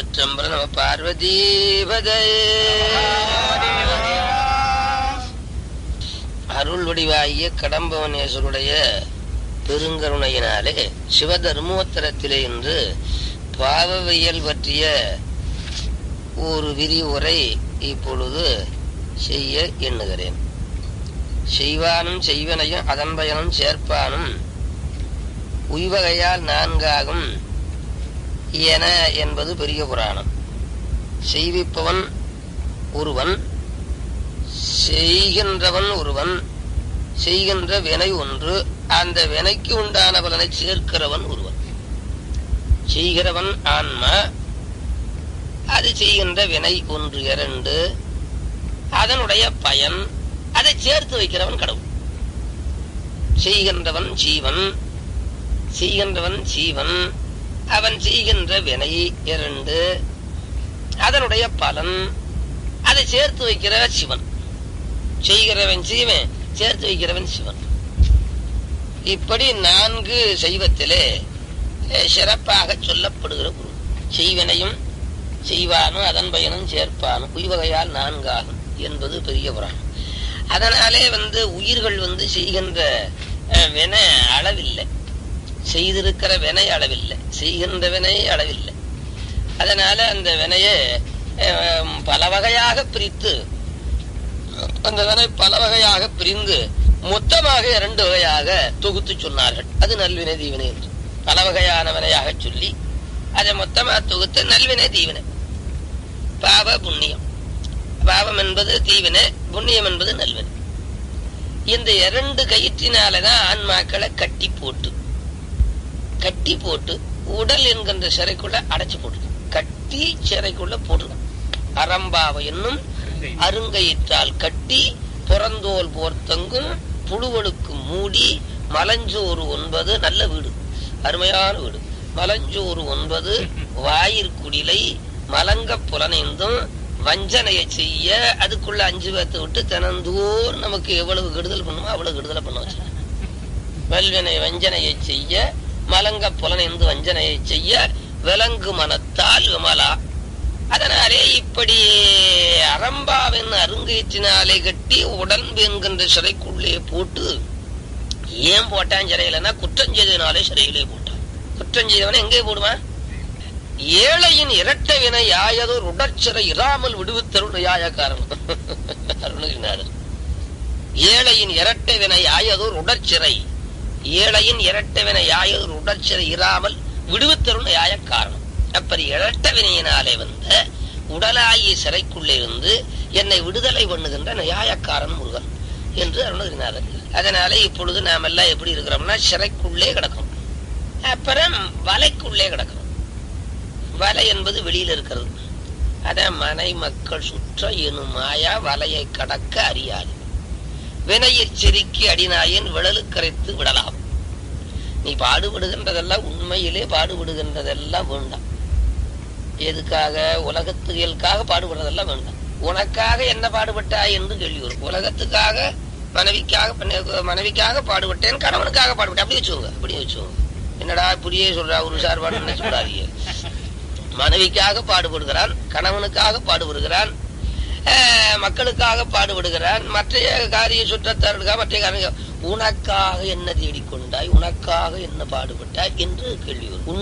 திருச்சிற்றம்பலம் நம பார்வதீபதே அருள் வடிவாகிய கடம்பவனேஸ்வருடைய பெருங்கருணையினாலே சிவதர்மோத்தரத்திலே இன்று பாவவியல் பற்றிய ஒரு விரிவுரை இப்பொழுது செய்ய எண்ணுகிறேன் செய்வானும் செய்வனையும் அதன் பயனும் சேர்ப்பானும் உய்வகையால் நான்காகும் என என்பது பெரிய புராணம் செய்விப்பவன் ஒருவன் செய்கின்றவன் ஒருவன் செய்கின்ற வினை ஒன்று அந்த வினைக்கு உண்டான பலனை சேர்க்கிறவன் ஒருவன் செய்கிறவன் ஆன்மா அது செய்கின்ற வினை ஒன்று இரண்டு அதனுடைய பயன் அதை சேர்த்து வைக்கிறவன் கடவுள் செய்கின்றவன் ஜீவன் செய்கின்றவன் ஜீவன் அவன் செய்கின்ற வினை இரண்டு அதனுடைய பலன் அதை சேர்த்து வைக்கிற சிவன் செய்கிறவன் சீவன் சேர்த்து வைக்கிறவன் சிவன் இப்படி நான்கு செய்வத்திலே சிறப்பாக சொல்லப்படுகிற குரு செய்வனையும் செய்வானும் அதன் பயனும் சேர்ப்பானும் உய்வகையால் நான்காகும் என்பது பெரிய புராணம் அதனாலே வந்து உயிர்கள் வந்து செய்கின்ற வின அளவில்லை செய்திருக்கிற வினை அளவில்லை செய்கின்ற வினை அளவில்லை அதனால அந்த வினையை பல வகையாக பிரித்து அந்த வினை பல வகையாக பிரிந்து மொத்தமாக இரண்டு வகையாக தொகுத்து சொன்னார்கள் அது நல்வினை தீவினை என்று பல வகையான வினையாக சொல்லி அதை மொத்தமாக தொகுத்து நல்வினை தீவினை பாவ புண்ணியம் பாவம் என்பது தீவினை புண்ணியம் என்பது நல்வினை இந்த இரண்டு கயிற்றினாலதான் ஆன்மாக்களை கட்டி போட்டு கட்டி போட்டு உடல் என்கின்ற சிறைக்குள்ள அடைச்சு போட்டு கட்டி சிறைக்குள்ள போட்டுருக்கான் அறம்பாவ என்னும் அருங்கயிற்றால் கட்டி புறந்தோல் போர்த்தங்கும் புழுவலுக்கு மூடி மலஞ்சோறு ஒன்பது நல்ல வீடு அருமையான வீடு மலஞ்சோறு ஒன்பது வாயிற்குடிலை மலங்க புலனைந்தும் வஞ்சனையை செய்ய அதுக்குள்ள அஞ்சு பேர்த்த விட்டு தினந்தோறும் நமக்கு எவ்வளவு கெடுதல் பண்ணுமோ அவ்வளவு கெடுதலை பண்ண வச்சு வல்வினை வஞ்சனையை செய்ய மலங்க புலனைந்து வஞ்சனையை செய்ய விலங்கு மனத்தால் விமலா அதனாலே இப்படி அரம்பாவின் அருங்கயிற்றினாலே கட்டி உடம்பு என்கின்ற சிறைக்குள்ளே போட்டு ஏன் போட்டான் சிறையிலன்னா குற்றம் செய்தனாலே சிறையிலே போட்டான் குற்றம் செய்தவன எங்கே போடுவான் ஏழையின் இரட்டை வினை யாயதோர் உடற்சிறை இராமல் விடுவித்தருள் யாய காரணம் அருணகிரிநாதர் ஏழையின் இரட்டை வினை யாயதோர் உடற்சிறை ஏழையின் இரட்டை வினை யாயதோர் உடற்சிறை இராமல் விடுவித்தருள் யாய காரணம் அப்படி இரட்ட வினையினாலே வந்த உடலாகிய சிறைக்குள்ளே இருந்து என்னை விடுதலை பண்ணுகின்ற நியாயக்காரன் முருகன் என்று அருணகிரிநாதர் அதனால இப்பொழுது நாம் எல்லாம் எப்படி இருக்கிறோம்னா சிறைக்குள்ளே கிடக்கும் அப்புறம் வலைக்குள்ளே கிடக்கும் வலை என்பது வெளியில இருக்கிறது அதான் மனை மக்கள் சுற்ற எனும் மாயா வலையை கடக்க அறியாது வினையில் செருக்கி அடிநாயன் விழலு கரைத்து விடலாம் நீ பாடுபடுகின்றதெல்லாம் உண்மையிலே பாடுபடுகின்றதெல்லாம் வேண்டாம் எதுக்காக உலகத்துகளுக்காக பாடுபடுறதெல்லாம் வேண்டாம் உனக்காக என்ன பாடுபட்டாய் என்று கேள்வி வரும் உலகத்துக்காக மனைவிக்காக மனைவிக்காக பாடுபட்டேன் கணவனுக்காக பாடுபட்டேன் அப்படி வச்சுக்கோங்க அப்படி வச்சுக்கோங்க என்னடா புரிய சொல்றா ஒரு சார்பாடு நினைச்சு கூடாதீங்க மனைவிக்காக பாடுபடுகிறான் கணவனுக்காக பாடுபடுகிறான் மக்களுக்காக பாடுபடுகிறான் மற்ற காரிய சுற்றத்தார்களுக்காக மற்ற காரிய உனக்காக என்ன தேடிக்கொண்டாய் உனக்காக என்ன பாடுபட்டாய் என்று கேள்வி வரும்